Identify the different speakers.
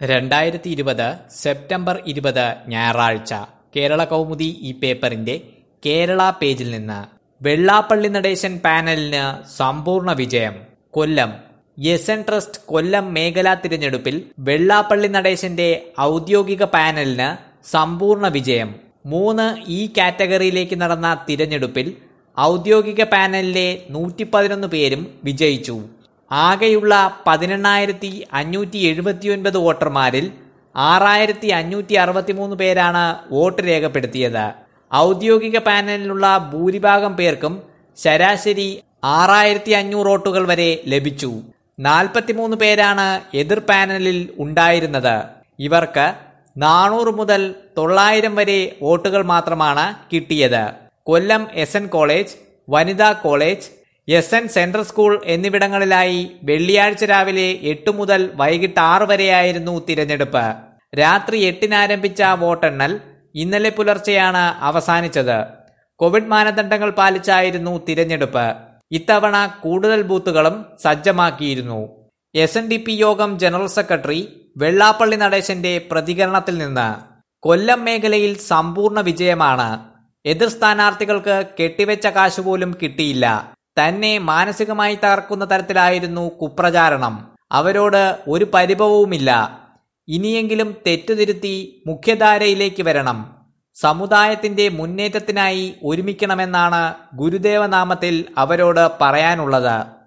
Speaker 1: രണ്ടായിരത്തി ഇരുപത് സെപ്റ്റംബർ ഇരുപത് ഞായറാഴ്ച കേരള കൗമുദി ഈ പേപ്പറിന്റെ കേരള പേജിൽ നിന്ന് വെള്ളാപ്പള്ളി നടേശൻ പാനലിന് സമ്പൂർണ്ണ വിജയം കൊല്ലം യെസൻ ട്രസ്റ്റ് കൊല്ലം മേഖലാ തിരഞ്ഞെടുപ്പിൽ വെള്ളാപ്പള്ളി നടേശന്റെ ഔദ്യോഗിക പാനലിന് സമ്പൂർണ്ണ വിജയം മൂന്ന് ഈ കാറ്റഗറിയിലേക്ക് നടന്ന തിരഞ്ഞെടുപ്പിൽ ഔദ്യോഗിക പാനലിലെ നൂറ്റി പതിനൊന്ന് പേരും വിജയിച്ചു ആകെയുള്ള പതിനെണ്ണായിരത്തി അഞ്ഞൂറ്റി എഴുപത്തിയൊൻപത് വോട്ടർമാരിൽ ആറായിരത്തി അഞ്ഞൂറ്റി അറുപത്തിമൂന്ന് പേരാണ് വോട്ട് രേഖപ്പെടുത്തിയത് ഔദ്യോഗിക പാനലിലുള്ള ഭൂരിഭാഗം പേർക്കും ശരാശരി ആറായിരത്തി അഞ്ഞൂറ് വോട്ടുകൾ വരെ ലഭിച്ചു നാൽപ്പത്തിമൂന്ന് പേരാണ് എതിർ പാനലിൽ ഉണ്ടായിരുന്നത് ഇവർക്ക് നാനൂറ് മുതൽ തൊള്ളായിരം വരെ വോട്ടുകൾ മാത്രമാണ് കിട്ടിയത് കൊല്ലം എസ് എൻ കോളേജ് വനിതാ college S N central school എന്നിവിടങ്ങളിലായി വെള്ളിയാഴ്ച രാവിലെ എട്ട് മുതൽ വൈകിട്ട് ആറ് വരെയായിരുന്നു തിരഞ്ഞെടുപ്പ് രാത്രി എട്ടിന് ആരംഭിച്ച വോട്ടെണ്ണൽ ഇന്നലെ പുലർച്ചെയാണ് അവസാനിച്ചത് കോവിഡ് മാനദണ്ഡങ്ങൾ പാലിച്ചായിരുന്നു തിരഞ്ഞെടുപ്പ് ഇത്തവണ കൂടുതൽ ബൂത്തുകളും സജ്ജമാക്കിയിരുന്നു എസ് എൻ ഡി പി യോഗം ജനറൽ സെക്രട്ടറി വെള്ളാപ്പള്ളി നടേശന്റെ പ്രതികരണത്തിൽ നിന്ന് കൊല്ലം മേഖലയിൽ സമ്പൂർണ്ണ വിജയമാണ് എതിർ സ്ഥാനാർത്ഥികൾക്ക് കെട്ടിവെച്ച കാശ് പോലും കിട്ടിയില്ല തന്നെ മാനസികമായി തകർക്കുന്ന തരത്തിലായിരുന്നു കുപ്രചാരണം അവരോട് ഒരു പരിഭവവുമില്ല ഇനിയെങ്കിലും തെറ്റുതിരുത്തി മുഖ്യധാരയിലേക്ക് വരണം സമുദായത്തിന്റെ മുന്നേറ്റത്തിനായി ഒരുമിക്കണമെന്നാണ് ഗുരുദേവനാമത്തിൽ അവരോട് പറയാനുള്ളത്